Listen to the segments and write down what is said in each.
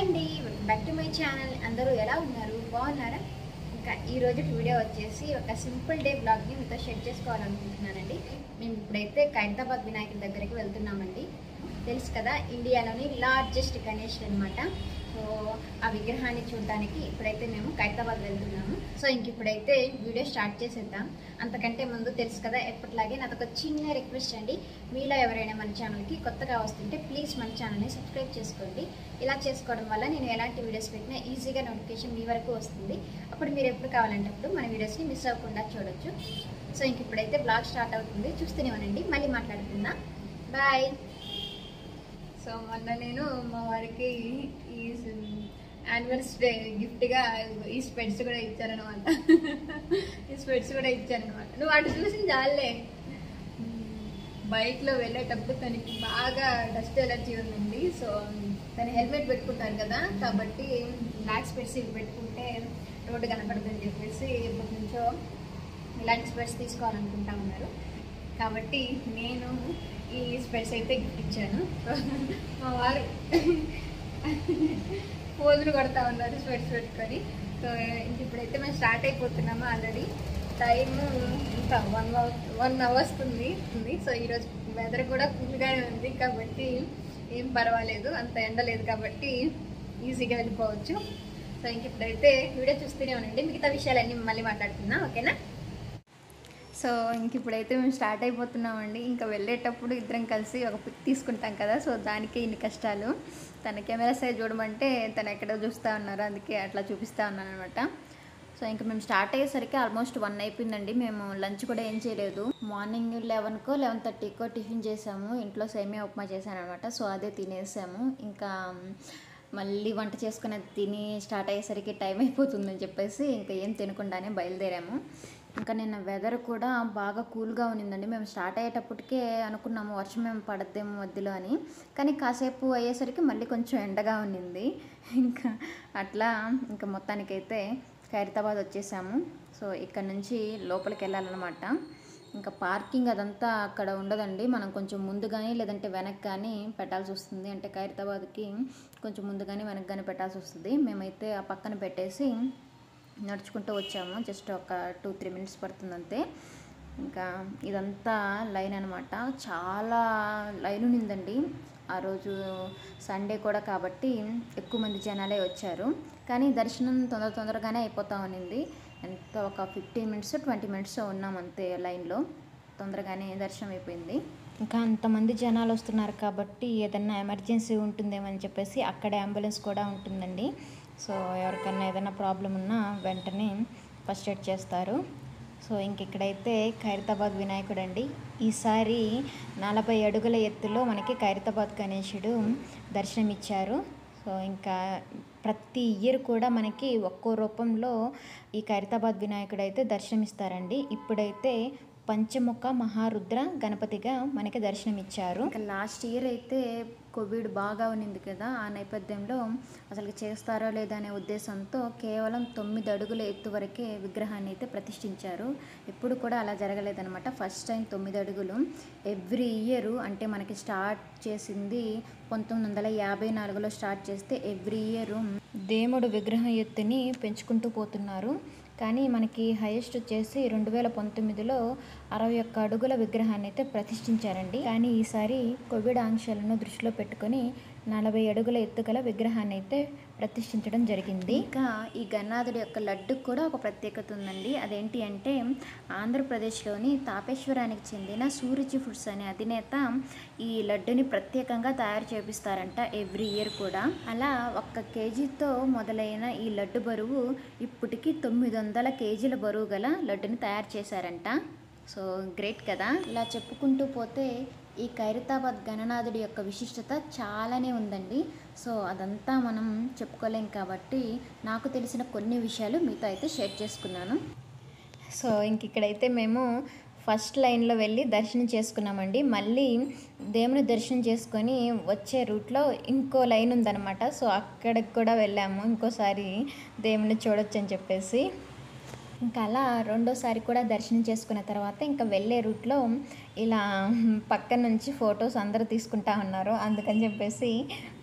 అండి back to my channel అందరూ ఎలా ఉన్నారు బాగున్నారా ఇంకా ఈ రోజు వీడియో వచ్చేసి ఒక సింపుల్ డే బ్లాగ్ని మీతో షేర్ చేసుకోవాలనుకుంటున్నానండి మేము ఇప్పుడైతే ఖైరతాబాద్ వినాయకుడి దగ్గరికి వెళ్తున్నామండి తెలుసు కదా ఇండియాలోని లార్జెస్ట్ గణేష్ అనమాట సో ఆ విగ్రహాన్ని చూడడానికి ఇప్పుడైతే మేము ఖైరతాబాద్ వెళ్తున్నాము సో ఇంక ఇప్పుడైతే వీడియో స్టార్ట్ చేసేద్దాం అంతకంటే ముందు తెలుసు కదా ఎప్పటిలాగే నాది ఒక చిన్న రిక్వెస్ట్ అండి మీలో ఎవరైనా మన ఛానల్కి కొత్తగా వస్తుంటే ప్లీజ్ మన ఛానల్ని సబ్స్క్రైబ్ చేసుకోండి ఇలా చేసుకోవడం వల్ల నేను ఎలాంటి వీడియోస్ పెట్టినా ఈజీగా నోటిఫికేషన్ మీ వరకు వస్తుంది అప్పుడు మీరు ఎప్పుడు కావాలంటే అప్పుడు మన వీడియోస్ని మిస్ అవ్వకుండా చూడొచ్చు సో ఇంక ఇప్పుడైతే బ్లాగ్ స్టార్ట్ అవుతుంది చూస్తూనే ఉండండి మళ్ళీ మాట్లాడుకుందాం బాయ్ సో మొన్న నేను మా వారికి ఈ యానివర్సరీ గిఫ్ట్గా ఈ స్పెట్స్ కూడా ఇచ్చానమాట ఈ స్పెట్స్ కూడా ఇచ్చానమాట నువ్వు అటు చూసి చాలే బైక్లో వెళ్ళేటప్పుడు తనకి బాగా డస్ట్ ఎలర్జీ ఉందండి సో తను హెల్మెట్ పెట్టుకుంటారు కదా కాబట్టి బ్లాక్ స్పెట్స్ ఇవి పెట్టుకుంటే రోడ్డు కనపడదని చెప్పేసి ఇప్పటి నుంచో ఇలాంటి స్పెట్స్ తీసుకోవాలనుకుంటా ఉన్నారు కాబట్టి నేను ఈ స్పెట్స్ అయితే గిఫ్ట్ ఇచ్చాను మా వారు పోజులు కొడతా ఉన్నారు స్పెట్స్ పెట్టుకొని సో ఇంక ఇప్పుడైతే మేము స్టార్ట్ అయిపోతున్నాము ఆల్రెడీ టైం ఇంకా వన్ అవర్ వన్ అవర్ వస్తుంది ఉంది సో ఈరోజు వెదర్ కూడా కూల్గానే ఉంది కాబట్టి ఏం పర్వాలేదు అంత ఎండ లేదు కాబట్టి ఈజీగా వెళ్ళిపోవచ్చు సో ఇంక ఇప్పుడైతే వీడియో చూస్తూనే ఉండండి మిగతా విషయాలన్నీ మళ్ళీ మాట్లాడుకుందాం ఓకేనా సో ఇంక ఇప్పుడైతే మేము స్టార్ట్ అయిపోతున్నామండి ఇంకా వెళ్ళేటప్పుడు ఇద్దరం కలిసి ఒక పిక్ తీసుకుంటాం కదా సో దానికే ఇన్ని కష్టాలు తన కెమెరా సైజ్ చూడమంటే తను ఎక్కడో చూస్తూ ఉన్నారు అందుకే అట్లా చూపిస్తూ ఉన్నాను అనమాట సో ఇంకా మేము స్టార్ట్ అయ్యేసరికి ఆల్మోస్ట్ వన్ అయిపోయిందండి మేము లంచ్ కూడా ఏం చేయలేదు మార్నింగ్ లెవెన్కో లెవెన్ థర్టీకో టిఫిన్ చేసాము ఇంట్లో సేమియా ఉప్మా చేశాను అనమాట సో అదే తినేసాము ఇంకా మళ్ళీ వంట చేసుకుని తిని స్టార్ట్ అయ్యేసరికి టైం అయిపోతుందని చెప్పేసి ఇంకా ఏం తినకుండానే బయలుదేరాము ఇంకా నిన్న వెదర్ కూడా బాగా కూల్గా ఉన్నిందండి మేము స్టార్ట్ అయ్యేటప్పటికే అనుకున్నాము వర్షం ఏం పడద్దేమో మధ్యలో అని కానీ కాసేపు అయ్యేసరికి మళ్ళీ కొంచెం ఎండగా ఉన్నింది ఇంకా అట్లా ఇంకా మొత్తానికైతే ఖైరతాబాద్ వచ్చేసాము సో ఇక్కడ నుంచి లోపలికి వెళ్ళాలన్నమాట ఇంకా పార్కింగ్ అదంతా అక్కడ ఉండదండి మనం కొంచెం ముందు కానీ లేదంటే వెనక్కి కానీ పెట్టాల్సి వస్తుంది అంటే ఖైరతాబాద్కి కొంచెం ముందు కానీ వెనక్కి కానీ పెట్టాల్సి వస్తుంది మేమైతే ఆ పక్కన పెట్టేసి నడుచుకుంటూ వచ్చాము జస్ట్ ఒక టూ త్రీ మినిట్స్ పడుతుంది అంతే ఇంకా ఇదంతా లైన్ అనమాట చాలా లైన్ ఉన్నిందండి ఆ రోజు సండే కూడా కాబట్టి ఎక్కువ మంది జనాలే వచ్చారు కానీ దర్శనం తొందర తొందరగానే అయిపోతా ఉన్నింది ఎంత ఒక ఫిఫ్టీన్ మినిట్స్ ట్వంటీ మినిట్స్ ఉన్నాం అంతే లైన్లో తొందరగానే దర్శనం అయిపోయింది ఇంకా అంతమంది జనాలు వస్తున్నారు కాబట్టి ఏదన్నా ఎమర్జెన్సీ ఉంటుందేమో అని చెప్పేసి అక్కడే అంబులెన్స్ కూడా ఉంటుందండి సో ఎవరికైనా ఏదైనా ప్రాబ్లం ఉన్నా వెంటనే ఫస్ట్ ఎయిడ్ చేస్తారు సో ఇంక ఇక్కడైతే ఖైరతాబాద్ వినాయకుడు అండి ఈసారి నలభై అడుగుల ఎత్తులో మనకి ఖైరతాబాద్ గణేశుడు దర్శనమిచ్చారు సో ఇంకా ప్రతి ఇయర్ కూడా మనకి ఒక్కో రూపంలో ఈ ఖైరతాబాద్ వినాయకుడు అయితే దర్శనమిస్తారండి ఇప్పుడైతే పంచముఖ మహారుద్ర గణపతిగా మనకి దర్శనమిచ్చారు ఇంకా లాస్ట్ ఇయర్ అయితే కోవిడ్ బాగా ఉన్నింది కదా ఆ నేపథ్యంలో అసలు చేస్తారో లేదా అనే ఉద్దేశంతో కేవలం తొమ్మిది అడుగుల ఎత్తు వరకే విగ్రహాన్ని అయితే ప్రతిష్ఠించారు ఎప్పుడు కూడా అలా జరగలేదన్నమాట ఫస్ట్ టైం తొమ్మిది అడుగులు ఎవ్రీ ఇయర్ అంటే మనకి స్టార్ట్ చేసింది పంతొమ్మిది వందల యాభై నాలుగులో స్టార్ట్ చేస్తే ఎవ్రీ ఇయర్ దేవుడు విగ్రహం ఎత్తుని పెంచుకుంటూ పోతున్నారు కానీ మనకి హైయెస్ట్ వచ్చేసి రెండు వేల పంతొమ్మిదిలో అరవై ఒక్క అడుగుల విగ్రహాన్ని అయితే ప్రతిష్ఠించారండి కానీ ఈసారి కోవిడ్ ఆంక్షలను దృష్టిలో పెట్టుకొని నలభై అడుగుల ఎత్తుగల విగ్రహాన్ని అయితే ప్రతిష్ఠించడం జరిగింది ఇంకా ఈ గన్నాథుడి యొక్క లడ్డుకు కూడా ఒక ప్రత్యేకత ఉందండి అదేంటి అంటే ఆంధ్రప్రదేశ్లోని తాపేశ్వరానికి చెందిన సూరుచి ఫుడ్స్ అనే అధినేత ఈ లడ్డుని ప్రత్యేకంగా తయారు చేపిస్తారంట ఎవ్రీ ఇయర్ కూడా అలా ఒక్క కేజీతో మొదలైన ఈ లడ్డు బరువు ఇప్పటికి తొమ్మిది వందల కేజీల బరువు గల లడ్డుని తయారు చేశారంట సో గ్రేట్ కదా ఇలా చెప్పుకుంటూ పోతే ఈ ఖైరతాబాద్ గణనాథుడి యొక్క విశిష్టత చాలానే ఉందండి సో అదంతా మనం చెప్పుకోలేం కాబట్టి నాకు తెలిసిన కొన్ని విషయాలు మీతో అయితే షేర్ చేసుకున్నాను సో ఇంక ఇక్కడైతే మేము ఫస్ట్ లైన్లో వెళ్ళి దర్శనం చేసుకున్నామండి మళ్ళీ దేవుని దర్శనం చేసుకొని వచ్చే రూట్లో ఇంకో లైన్ ఉందన్నమాట సో అక్కడికి కూడా వెళ్ళాము ఇంకోసారి దేవుని చూడొచ్చు అని చెప్పేసి ఇంకా అలా రెండోసారి కూడా దర్శనం చేసుకున్న తర్వాత ఇంకా వెళ్ళే రూట్లో ఇలా పక్క నుంచి ఫొటోస్ అందరూ తీసుకుంటా ఉన్నారు అందుకని చెప్పేసి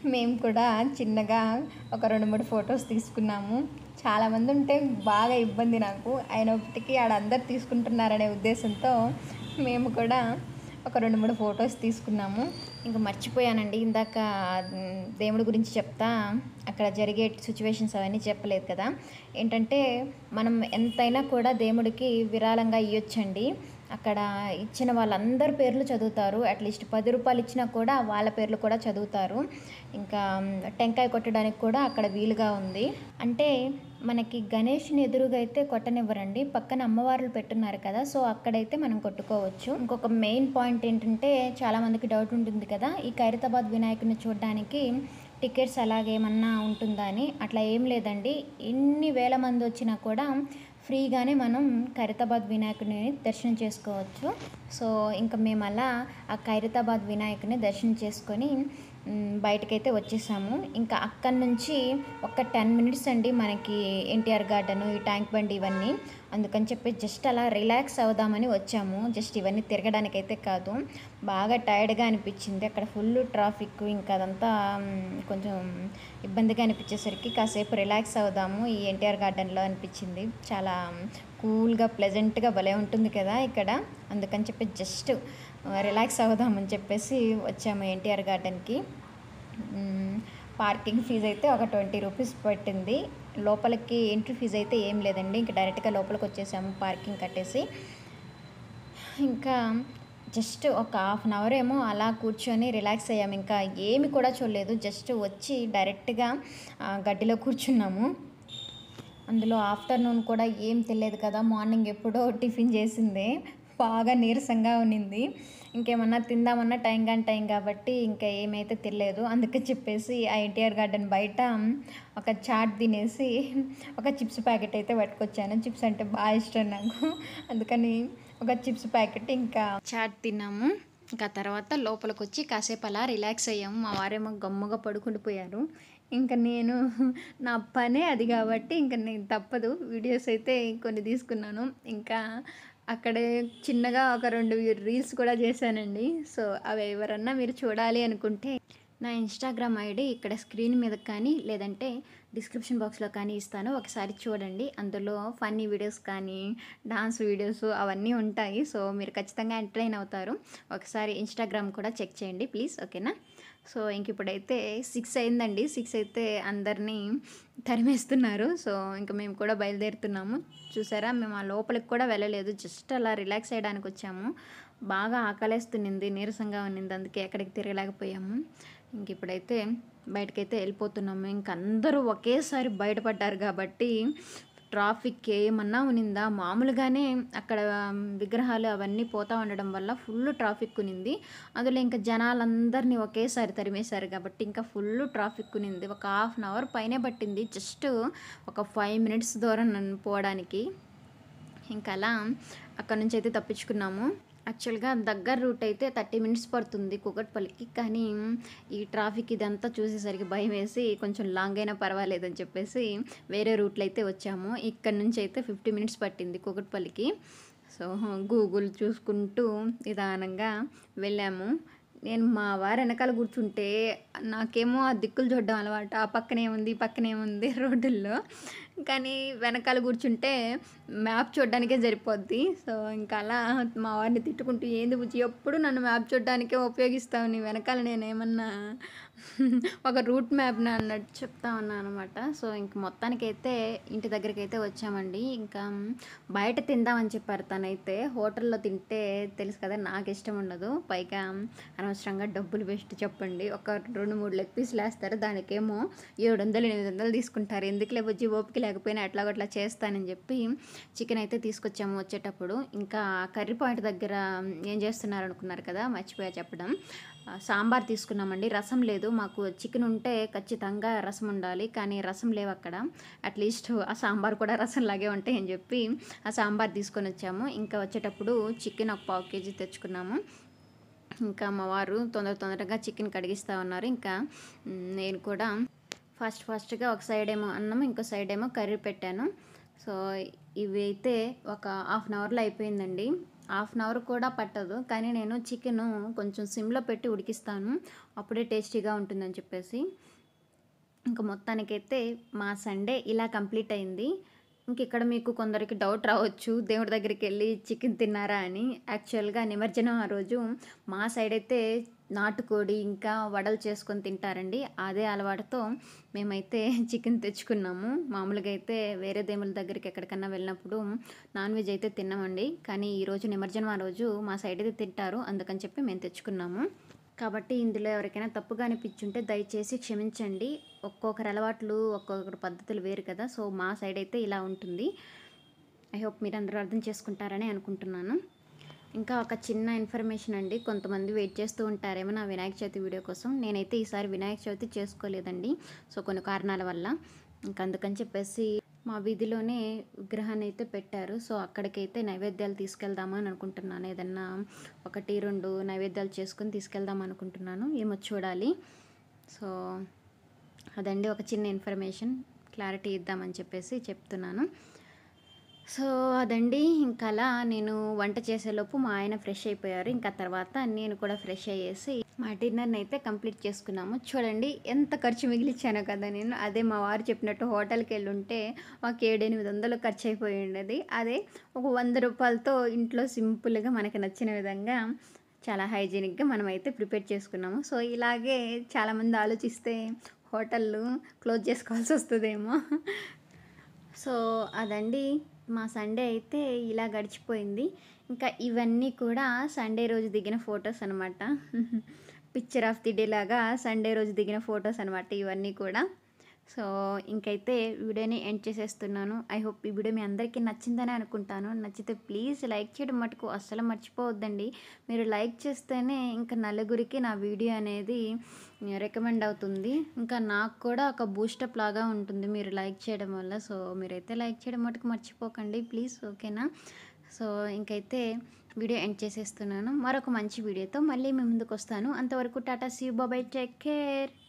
మేము కూడా చిన్నగా ఒక రెండు మూడు ఫొటోస్ తీసుకున్నాము చాలామంది ఉంటే బాగా ఇబ్బంది నాకు అయినప్పటికీ ఆడ అందరు తీసుకుంటున్నారనే ఉద్దేశంతో మేము కూడా ఒక రెండు మూడు ఫొటోస్ తీసుకున్నాము ఇంకా మర్చిపోయానండి ఇందాక మ్, దేవుడి గురించి చెప్తా అక్కడ జరిగే సిచ్యువేషన్స్ అవన్నీ చెప్పలేదు కదా ఏంటంటే మనం ఎంతైనా కూడా దేవుడికి విరాళంగా ఇవ్వచ్చండి అక్కడ ఇచ్చిన వాళ్ళందరి పేర్లు చదువుతారు అట్లీస్ట్ పది రూపాయలు ఇచ్చినా కూడా వాళ్ళ పేర్లు కూడా చదువుతారు ఇంకా మ్, టెంకాయ కొట్టడానికి కూడా అక్కడ వీలుగా ఉంది అంటే మనకి గణేష్ని ఎదురుగా అయితే కొట్టనివ్వరండి పక్కన అమ్మవార్లు పెట్టున్నారు కదా సో అక్కడైతే మనం కొట్టుకోవచ్చు ఇంకొక మెయిన్ పాయింట్ ఏంటంటే చాలా మందికి డౌట్ ఉంటుంది కదా ఈ ఖైరతాబాద్ వినాయకుని చూడడానికి టికెట్స్ అలాగేమన్నా ఉంటుందా అని అట్లా ఏం లేదండి ఎన్ని వేల మంది వచ్చినా కూడా ఫ్రీగానే మనం ఖైరతాబాద్ వినాయకుడిని దర్శనం చేసుకోవచ్చు సో ఇంకా మేము అలా ఆ ఖైరతాబాద్ వినాయకుడిని దర్శనం చేసుకొని మ్, బయటకైతే వచ్చేసాము ఇంకా అక్కడి నుంచి ఒక టెన్ మినిట్స్ అండి మనకి ఎన్టీఆర్ గార్డెన్ ఈ ట్యాంక్ బండి ఇవన్నీ అందుకని చెప్పి జస్ట్ అలా రిలాక్స్ అవుదామని వచ్చాము జస్ట్ ఇవన్నీ తిరగడానికైతే కాదు బాగా టైర్డ్గా అనిపించింది అక్కడ ఫుల్ ట్రాఫిక్ ఇంకా అదంతా మ్, కొంచెం ఇబ్బందిగా అనిపించేసరికి కాసేపు రిలాక్స్ అవుదాము ఈ ఎన్టీఆర్ గార్డెన్లో అనిపించింది చాలా కూల్గా ప్లెజెంట్గా భలే ఉంటుంది కదా ఇక్కడ అందుకని చెప్పి జస్ట్ రిలాక్స్ అవుదామని చెప్పేసి వచ్చాము ఎన్టీఆర్ గార్డెన్కి మ్మ్. పార్కింగ్ ఫీజు అయితే ఒక ట్వంటీ రూపీస్ పట్టింది లోపలికి ఎంట్రీ ఫీజు అయితే ఏం లేదండి ఇంకా డైరెక్ట్గా లోపలికి వచ్చేసాము పార్కింగ్ కట్టేసి ఇంకా జస్ట్ ఒక హాఫ్ అన్ అవర్ ఏమో అలా కూర్చొని రిలాక్స్ అయ్యాము ఇంకా ఏమి కూడా చూడలేదు జస్ట్ వచ్చి డైరెక్ట్గా ఆ, గడ్డిలో కూర్చున్నాము అందులో ఆఫ్టర్నూన్ కూడా ఏం తెలియదు కదా మార్నింగ్ ఎప్పుడో టిఫిన్ చేసిందే బాగా నీరసంగా ఉన్నింది ఇంకేమన్నా తిందామన్నా టైం కానీ టైం కాబట్టి ఇంకా ఏమైతే తెలియదు అందుకే చెప్పేసి ఆ ఎన్టీఆర్ గార్డెన్ బయట ఒక చాట్ తినేసి ఒక చిప్స్ ప్యాకెట్ అయితే పట్టుకొచ్చాను చిప్స్ అంటే బాగా ఇష్టం నాకు అందుకని ఒక చిప్స్ ప్యాకెట్ ఇంకా చాట్ తిన్నాము ఇంకా తర్వాత లోపలికి వచ్చి కాసేపు అలా రిలాక్స్ అయ్యాము మా వారేమో గమ్ముగా పడుకుంటూ పోయారు ఇంకా నేను నా పనే అది కాబట్టి ఇంకా నేను తప్పదు వీడియోస్ అయితే కొన్ని తీసుకున్నాను ఇంకా అక్కడే చిన్నగా ఒక రెండు రీల్స్ కూడా చేశానండి సో అవి ఎవరన్నా మీరు చూడాలి అనుకుంటే నా ఇన్స్టాగ్రామ్ ఐడి ఇక్కడ స్క్రీన్ మీద కానీ లేదంటే డిస్క్రిప్షన్ బాక్స్లో కానీ ఇస్తాను ఒకసారి చూడండి అందులో ఫన్నీ వీడియోస్ కానీ డాన్స్ వీడియోస్ అవన్నీ ఉంటాయి సో మీరు ఖచ్చితంగా ఎంటర్టైన్ అవుతారు ఒకసారి ఇన్స్టాగ్రామ్ కూడా చెక్ చేయండి ప్లీజ్ ఓకేనా సో ఇంక ఇప్పుడైతే సిక్స్ అయిందండి సిక్స్ అయితే అందరినీ తరిమేస్తున్నారు సో ఇంక మేము కూడా బయలుదేరుతున్నాము చూసారా మేము ఆ లోపలికి కూడా వెళ్ళలేదు జస్ట్ అలా రిలాక్స్ అయ్యడానికి వచ్చాము బాగా ఆకలేస్తున్నింది నీరసంగా ఉన్నింది అందుకే ఎక్కడికి తిరగలేకపోయాము ఇంక ఇప్పుడైతే బయటకైతే వెళ్ళిపోతున్నాము ఇంక అందరూ ఒకేసారి బయటపడ్డారు కాబట్టి ట్రాఫిక్ ఏమన్నా ఉనిందా మామూలుగానే అక్కడ విగ్రహాలు అవన్నీ పోతా ఉండడం వల్ల ఫుల్ ట్రాఫిక్ ఉనింది అందులో ఇంకా జనాలందరినీ ఒకేసారి తరిమేశారు కాబట్టి ఇంకా ఫుల్ ట్రాఫిక్ ఉనింది ఒక హాఫ్ అన్ అవర్ పైనే పట్టింది జస్ట్ ఒక ఫైవ్ మినిట్స్ దూరం నన్ను పోవడానికి ఇంకా అలా అక్కడ నుంచి అయితే తప్పించుకున్నాము యాక్చువల్గా దగ్గర రూట్ అయితే థర్టీ మినిట్స్ పడుతుంది కూకట్పల్లికి కానీ ఈ ట్రాఫిక్ ఇదంతా చూసేసరికి భయం వేసి కొంచెం లాంగ్ అయినా పర్వాలేదని చెప్పేసి వేరే రూట్లో అయితే వచ్చాము ఇక్కడ నుంచి అయితే ఫిఫ్టీ మినిట్స్ పట్టింది కూకట్పల్లికి సో గూగుల్ చూసుకుంటూ నిదానంగా వెళ్ళాము నేను మా వారు వెనకాల కూర్చుంటే నాకేమో ఆ దిక్కులు చూడడం అలవాటు ఆ పక్కనే ఉంది ఈ పక్కనే ఉంది రోడ్డుల్లో కానీ వెనకాల కూర్చుంటే మ్యాప్ చూడడానికే సరిపోద్ది సో ఇంకా అలా మా వారిని తిట్టుకుంటూ ఏంది బుజ్జి ఎప్పుడు నన్ను మ్యాప్ చూడడానికే ఉపయోగిస్తావు నీ వెనకాల నేను ఏమన్నా ఒక రూట్ మ్యాప్ నా అన్నట్టు చెప్తా ఉన్నాను అనమాట సో ఇంక మొత్తానికైతే ఇంటి దగ్గరికి అయితే వచ్చామండి ఇంకా బయట తిందామని చెప్పారు తనైతే హోటల్లో తింటే తెలుసు కదా నాకు ఇష్టం ఉండదు పైగా అనవసరంగా డబ్బులు వేస్ట్ చెప్పండి ఒక రెండు మూడు లెగ్ పీసులు వేస్తారు దానికేమో ఏడు వందలు ఎనిమిది వందలు తీసుకుంటారు ఎందుకులే వచ్చి ఓపిక లేకపోయినా ఎట్లా అట్లా చేస్తానని చెప్పి చికెన్ అయితే తీసుకొచ్చాము వచ్చేటప్పుడు ఇంకా కర్రీ పాయింట్ దగ్గర ఏం చేస్తున్నారు అనుకున్నారు కదా మర్చిపోయా చెప్పడం ఆ, సాంబార్ తీసుకున్నామండి రసం లేదు మాకు చికెన్ ఉంటే ఖచ్చితంగా రసం ఉండాలి కానీ రసం లేవు అక్కడ అట్లీస్ట్ ఆ సాంబార్ కూడా రసం లాగే ఉంటాయి అని చెప్పి ఆ సాంబార్ తీసుకొని వచ్చాము ఇంకా వచ్చేటప్పుడు చికెన్ ఒక పావు కేజీ తెచ్చుకున్నాము ఇంకా మా వారు తొందర తొందరగా చికెన్ కడిగిస్తూ ఉన్నారు ఇంకా మ్, నేను కూడా ఫస్ట్ ఫస్ట్గా ఒక సైడ్ ఏమో అన్నం ఇంకో సైడ్ ఏమో కర్రీ పెట్టాను సో ఇవి అయితే ఒక హాఫ్ అన్ అవర్లో అయిపోయిందండి హాఫ్ అన్ అవర్ కూడా పట్టదు కానీ నేను చికెన్ కొంచెం సిమ్లో పెట్టి ఉడికిస్తాను అప్పుడే టేస్టీగా ఉంటుందని చెప్పేసి ఇంకా మొత్తానికైతే మా సండే ఇలా కంప్లీట్ అయింది ఇంక ఇక్కడ మీకు కొందరికి డౌట్ రావచ్చు దేవుడి దగ్గరికి వెళ్ళి చికెన్ తిన్నారా అని యాక్చువల్గా నిమజ్జనం ఆ రోజు మా సైడ్ అయితే నాటుకోడి ఇంకా వడలు చేసుకొని తింటారండి అదే అలవాటుతో మేమైతే చికెన్ తెచ్చుకున్నాము మామూలుగా అయితే వేరే దేవుళ్ళ దగ్గరికి ఎక్కడికన్నా వెళ్ళినప్పుడు నాన్ వెజ్ అయితే తిన్నామండి కానీ ఈరోజు నిమజ్జనం ఆ రోజు మా సైడ్ అయితే తింటారు అందుకని చెప్పి మేము తెచ్చుకున్నాము కాబట్టి ఇందులో ఎవరికైనా తప్పుగా అనిపించుంటే దయచేసి క్షమించండి ఒక్కొక్కరి అలవాట్లు ఒక్కొక్కరి పద్ధతులు వేరు కదా సో మా సైడ్ అయితే ఇలా ఉంటుంది ఐ హోప్ మీరు అందరూ అర్థం చేసుకుంటారని అనుకుంటున్నాను ఇంకా ఒక చిన్న ఇన్ఫర్మేషన్ అండి కొంతమంది వెయిట్ చేస్తూ ఉంటారేమో నా వినాయక చవితి వీడియో కోసం నేనైతే ఈసారి వినాయక చవితి చేసుకోలేదండి సో కొన్ని కారణాల వల్ల ఇంకా అందుకని చెప్పేసి మా వీధిలోనే విగ్రహాన్ని అయితే పెట్టారు సో అక్కడికైతే నైవేద్యాలు తీసుకెళ్దామా అని అనుకుంటున్నాను ఏదన్నా ఒకటి రెండు నైవేద్యాలు చేసుకుని తీసుకెళ్దాం అనుకుంటున్నాను ఏమో చూడాలి సో అదండి ఒక చిన్న ఇన్ఫర్మేషన్ క్లారిటీ ఇద్దామని చెప్పేసి చెప్తున్నాను సో అదండి ఇంకా అలా నేను వంట చేసేలోపు మా ఆయన ఫ్రెష్ అయిపోయారు ఇంకా తర్వాత నేను కూడా ఫ్రెష్ అయ్యేసి మా డిన్నర్ని అయితే కంప్లీట్ చేసుకున్నాము చూడండి ఎంత ఖర్చు మిగిలిచ్చాను కదా నేను అదే మా వారు చెప్పినట్టు హోటల్కి వెళ్ళి ఉంటే మాకు ఏడు ఎనిమిది వందలు ఖర్చు అయిపోయి ఉండేది అదే ఒక వంద రూపాయలతో ఇంట్లో సింపుల్గా మనకి నచ్చిన విధంగా చాలా హైజీనిక్గా మనం అయితే ప్రిపేర్ చేసుకున్నాము సో ఇలాగే చాలామంది ఆలోచిస్తే హోటళ్ళు క్లోజ్ చేసుకోవాల్సి వస్తుందేమో సో అదండి మా సండే అయితే ఇలా గడిచిపోయింది ఇంకా ఇవన్నీ కూడా సండే రోజు దిగిన ఫొటోస్ అనమాట పిక్చర్ ఆఫ్ ది డే లాగా సండే రోజు దిగిన ఫొటోస్ అనమాట ఇవన్నీ కూడా సో ఇంకైతే వీడియోని ఎండ్ చేసేస్తున్నాను ఐ హోప్ ఈ వీడియో మీ అందరికీ నచ్చిందని అనుకుంటాను నచ్చితే ప్లీజ్ లైక్ చేయడం మటుకు అస్సలు మర్చిపోవద్దండి మీరు లైక్ చేస్తేనే ఇంకా నలుగురికి నా వీడియో అనేది రికమెండ్ అవుతుంది ఇంకా నాకు కూడా ఒక బూస్టప్ లాగా ఉంటుంది మీరు లైక్ చేయడం వల్ల సో మీరైతే లైక్ చేయడం మటుకు మర్చిపోకండి ప్లీజ్ ఓకేనా సో ఇంకైతే వీడియో ఎండ్ చేసేస్తున్నాను మరొక మంచి వీడియోతో మళ్ళీ మీ ముందుకు వస్తాను అంతవరకు tata see bye bye take care